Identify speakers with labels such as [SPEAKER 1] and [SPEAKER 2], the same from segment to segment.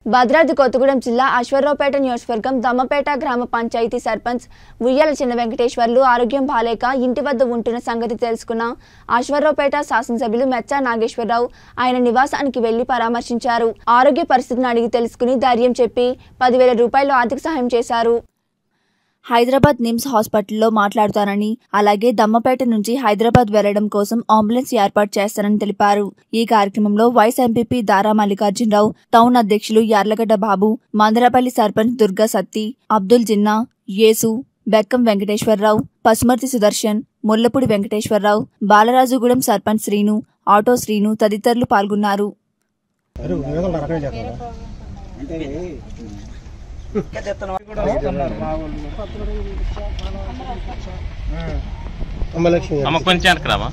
[SPEAKER 1] భద్రాద్రి కొత్తగూడెం జిల్లా అశ్వరావుపేట నియోజకవర్గం దమ్మపేట గ్రామ పంచాయతీ సర్పంచ్ ఉయ్యాల చిన్న వెంకటేశ్వర్లు ఆరోగ్యం బాలేక ఇంటి వద్ద ఉంటున్న సంగతి తెలుసుకున్న అశ్వరావుపేట శాసనసభ్యులు మెచ్చా నాగేశ్వరరావు ఆయన నివాసానికి వెళ్లి పరామర్శించారు ఆరోగ్య పరిస్థితిని అడిగి తెలుసుకుని ధైర్యం చెప్పి పదివేల రూపాయలు ఆర్థిక సహాయం చేశారు హైదరాబాద్ నిమ్స్ హాస్పిటల్లో మాట్లాడుతానని అలాగే దమ్మపేట నుంచి హైదరాబాద్ వెళ్లడం కోసం అంబులెన్స్ ఏర్పాటు చేస్తానని తెలిపారు ఈ కార్యక్రమంలో వైస్ ఎంపీపీ దారా మల్లికార్జునరావు టౌన్ అధ్యక్షులు యార్లగడ్డ బాబు మందరపల్లి సర్పంచ్ దుర్గా సత్తి అబ్దుల్ జిన్నా యేసు బెక్కం వెంకటేశ్వరరావు పసుమర్తి సుదర్శన్ ముల్లపూడి వెంకటేశ్వరరావు బాలరాజుగూడెం సర్పంచ్ శ్రీను ఆటో శ్రీను తదితరులు పాల్గొన్నారు
[SPEAKER 2] అమ్మలక్ష్మి
[SPEAKER 3] అమ్మ కొంచెం వెనక్కి రామా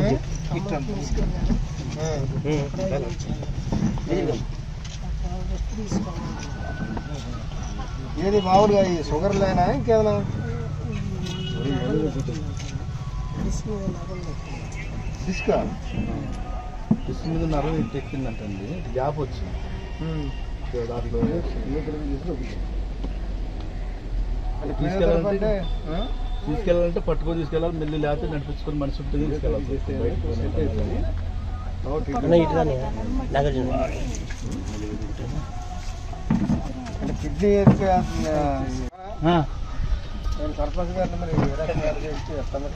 [SPEAKER 2] ఏది మామూలుగా ఈ షుగర్ లేనా ఇంకేదైనా డిస్క్
[SPEAKER 4] డిస్క్ మీద నరం ఇటు ఎక్కిందంటండి గ్యాప్ వచ్చింది సో దాంట్లో తీసుకెళ్ళాలంటే తీసుకెళ్ళాలంటే పట్టుకొని తీసుకెళ్ళాలి మెల్లి లేకపోతే నడిపించుకొని మనిషి ఉంటుంది తీసుకెళ్ళాలి బయటకు
[SPEAKER 2] అంటే కిడ్నీ సర్పంచ్ గారిని మరి ఏ రకంగా చేస్తే ఎట్లా మరి?